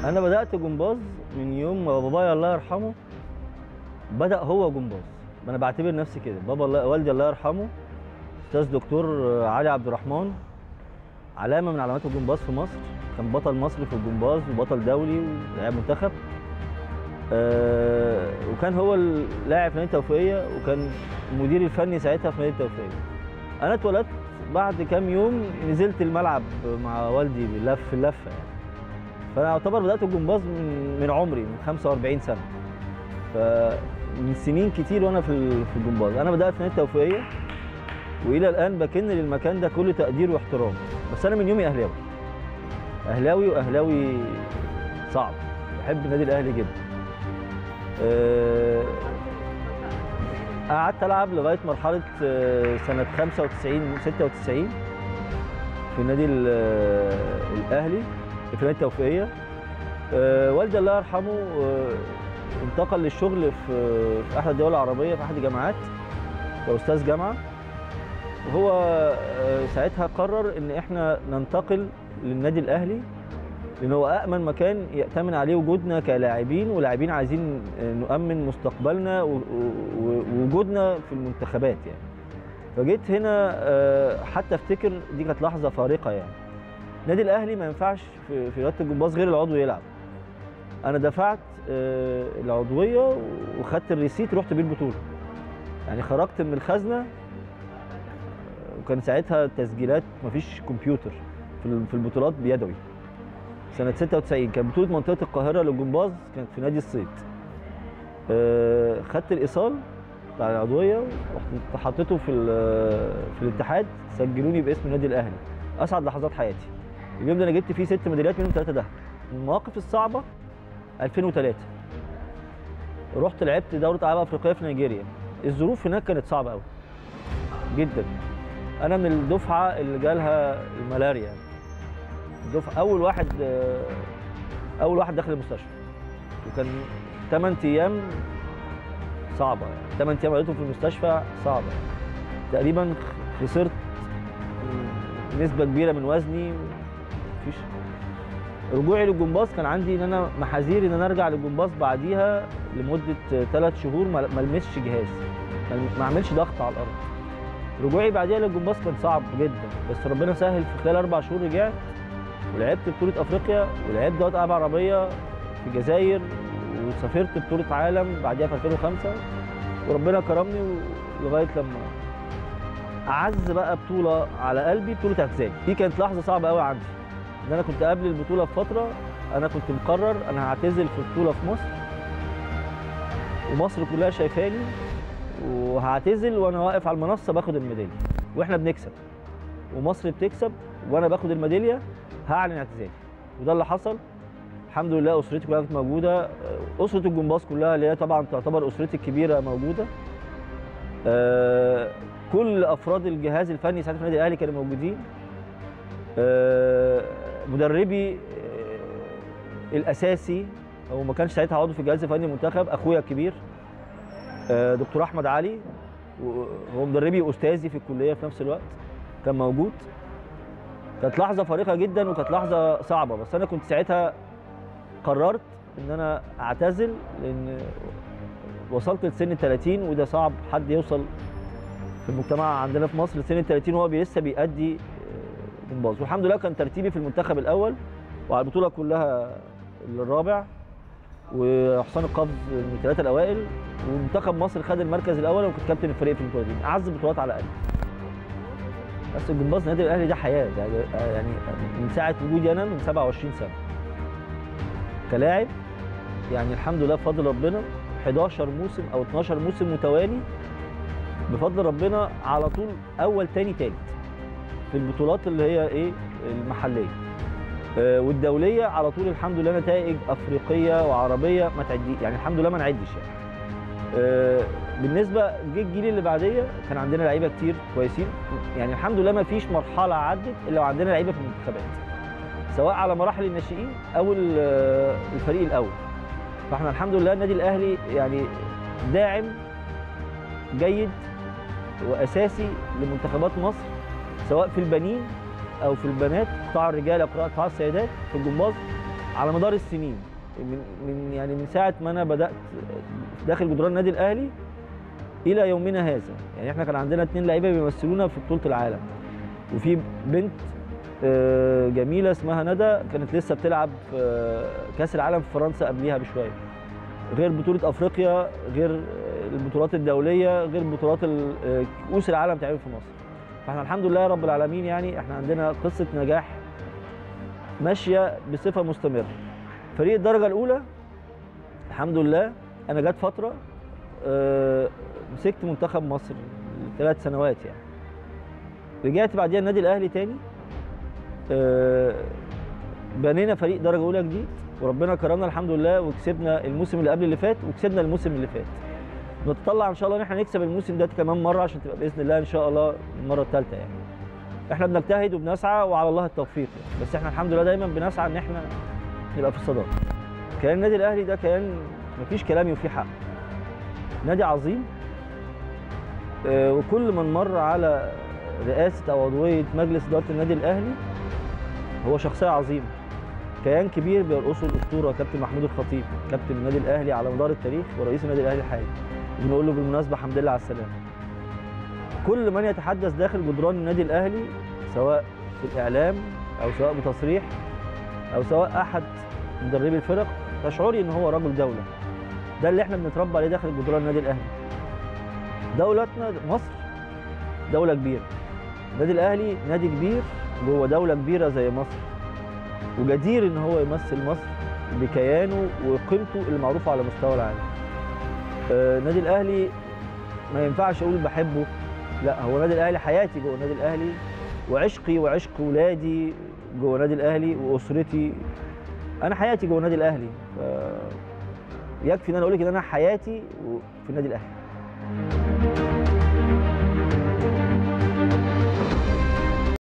انا بدات جمباز من يوم ما بابايا الله يرحمه بدا هو جمباز انا بعتبر نفسي كده بابا الله والدي الله يرحمه استاذ دكتور علي عبد الرحمن علامه من علامات الجمباز في مصر كان بطل مصر في الجمباز وبطل دولي ولاعب منتخب آه وكان هو اللاعب في نادي التوفيقيه وكان المدير الفني ساعتها في نادي التوفيقيه انا اتولدت بعد كام يوم نزلت الملعب مع والدي لف اللفه يعني فانا اعتبر بدات الجمباز من من عمري من 45 سنه فمن سنين كتير وانا في في الجمباز انا بدات في نادي التوفيقيه والى الان بكن للمكان ده كل تقدير واحترام بس انا من يومي اهلاوي اهلاوي واهلاوي صعب بحب النادي الاهلي جدا أه قعدت العب لغايه مرحله سنه 95 96 في النادي الاهلي في نادي التوفيقيه أه والدي الله يرحمه أه انتقل للشغل في في احد الدول العربيه في احد الجامعات كاستاذ جامعه وهو ساعتها قرر ان احنا ننتقل للنادي الاهلي لان هو امن مكان يامن عليه وجودنا كلاعبين ولاعبين عايزين نؤمن مستقبلنا ووجودنا في المنتخبات يعني فجيت هنا حتى افتكر دي كانت لحظه فارقه يعني النادي الاهلي ما ينفعش في في رياضه الجمباز غير العضو يلعب انا دفعت العضويه وخدت الريسيت رحت بيه البطوله يعني خرجت من الخزنه وكان ساعتها تسجيلات مفيش كمبيوتر في البطولات بيدوي سنة 96 كانت بطولة منطقة القاهرة للجمباز كانت في نادي الصيد. أه خدت الإيصال بتاع العضوية ورحت حطيته في في الاتحاد سجلوني باسم النادي الأهلي. أسعد لحظات حياتي. اليوم ده أنا جبت فيه ست ميداليات منهم ثلاثة دهب. المواقف الصعبة 2003 رحت لعبت دورة ألعاب أفريقية في نيجيريا. الظروف هناك كانت صعبة أوي. جدا. أنا من الدفعة اللي جالها الملاريا الدفعه اول واحد اول واحد دخل المستشفى وكان 8 ايام صعبه يعني 8 ايام قضيتهم في المستشفى صعبه تقريبا خسرت نسبه كبيره من وزني مفيش رجوعي للجمباز كان عندي ان انا محاذير ان انا ارجع للجمباز بعديها لمده ثلاث شهور ما المسش جهاز ما اعملش ضغط على الارض رجوعي بعديها للجمباز كان صعب جدا بس ربنا سهل في خلال اربع شهور رجعت ولعبت بطولة أفريقيا ولعبت دورة ألعاب عربية في الجزائر وسافرت بطولة عالم بعديها في 2005 وربنا كرمني لغاية لما أعز بقى بطولة على قلبي بطولة اعتزالي دي كانت لحظة صعبة قوي عندي إن أنا كنت قبل البطولة بفترة أنا كنت مقرر أنا هعتزل في بطولة في مصر ومصر كلها شايفاني وهعتزل وأنا واقف على المنصة باخد الميدالية وإحنا بنكسب ومصر بتكسب وأنا باخد الميدالية هعلن اعتزالي وده اللي حصل الحمد لله اسرتي كلها كانت موجوده اسره الجمباز كلها اللي هي طبعا تعتبر اسرتي الكبيره موجوده أه كل افراد الجهاز الفني ساعتها في النادي الاهلي كانوا موجودين أه مدربي أه الاساسي هو ما كانش ساعتها عضو في الجهاز الفني المنتخب اخويا الكبير أه دكتور احمد علي هو مدربي واستاذي في الكليه في نفس الوقت كان موجود كانت لحظه فارقه جدا وكانت لحظه صعبه بس انا كنت ساعتها قررت ان انا اعتزل لان وصلت لسن ال 30 وده صعب حد يوصل في المجتمع عندنا في مصر لسن ال 30 وهو لسه بيأدي جمباز والحمد لله كان ترتيبي في المنتخب الاول وعلى البطوله كلها الرابع وحسام القفز من الثلاثه الاوائل ومنتخب مصر خد المركز الاول وكنت كابتن الفريق في البطوله دي اعز بطولات على قلبي بس الجمباز النادي الاهلي ده حياه يعني من ساعه وجودي انا من 27 سنه كلاعب يعني الحمد لله بفضل ربنا 11 موسم او 12 موسم متوالي بفضل ربنا على طول اول تاني تالت في البطولات اللي هي ايه المحليه آه والدوليه على طول الحمد لله نتائج افريقيه وعربيه ما تعدي يعني الحمد لله ما نعدش يعني آه بالنسبه جه الجيل اللي بعديه كان عندنا لعيبه كتير كويسين يعني الحمد لله ما فيش مرحله عدت الا وعندنا لعيبه في المنتخبات سواء على مراحل الناشئين او الفريق الاول فاحنا الحمد لله النادي الاهلي يعني داعم جيد واساسي لمنتخبات مصر سواء في البنين او في البنات قطاع الرجال او قطاع السيدات في الجمباز على مدار السنين من من يعني من ساعه ما انا بدات داخل جدران النادي الاهلي الى يومنا هذا يعني احنا كان عندنا اتنين لعيبه بيمثلونا في بطوله العالم وفي بنت آه، جميله اسمها ندى كانت لسه بتلعب في آه، كاس العالم في فرنسا قبليها بشويه غير بطوله افريقيا غير آه، البطولات الدوليه غير بطولات ال- آه، كؤوس العالم تعمل في مصر فاحنا الحمد لله رب العالمين يعني احنا عندنا قصه نجاح ماشيه بصفه مستمره فريق الدرجه الاولى الحمد لله انا جت فتره آه، مسكت منتخب مصر ثلاث سنوات يعني رجعت بعديها النادي الاهلي تاني آه، بنينا فريق درجه اولى جديد وربنا كرمنا الحمد لله وكسبنا الموسم اللي قبل اللي فات وكسبنا الموسم اللي فات نتطلع ان شاء الله ان احنا نكسب الموسم ده كمان مره عشان تبقى باذن الله ان شاء الله المره الثالثه يعني احنا بنجتهد وبنسعى وعلى الله التوفيق يعني. بس احنا الحمد لله دايما بنسعى ان احنا نبقى في الصداره كيان النادي الاهلي ده كيان مفيش كلام وفيه حق نادي عظيم آه، وكل من مر على رئاسه او عضويه مجلس اداره النادي الاهلي هو شخصيه عظيمه كيان كبير بيرقصه الاسطوره كابتن محمود الخطيب كابتن النادي الاهلي على مدار التاريخ ورئيس النادي الاهلي الحالي بنقول له بالمناسبه الحمد لله على السلامه كل من يتحدث داخل جدران النادي الاهلي سواء في الاعلام او سواء بتصريح او سواء احد مدربي الفرق تشعري ان هو رجل دوله ده اللي احنا بنتربى عليه داخل جدران النادي الاهلي دولتنا مصر دوله كبيره النادي الاهلي نادي كبير جوه دوله كبيره زي مصر وجدير ان هو يمثل مصر بكيانه وقيمته المعروفه على مستوى العالم آه، النادي الاهلي ما ينفعش اقول بحبه لا هو النادي الاهلي حياتي جوه النادي الاهلي وعشقي وعشق ولادي جوه النادي الاهلي واسرتي انا حياتي جوه النادي الاهلي ف... يكفي ان انا اقول لك ان انا حياتي في النادي الاهلي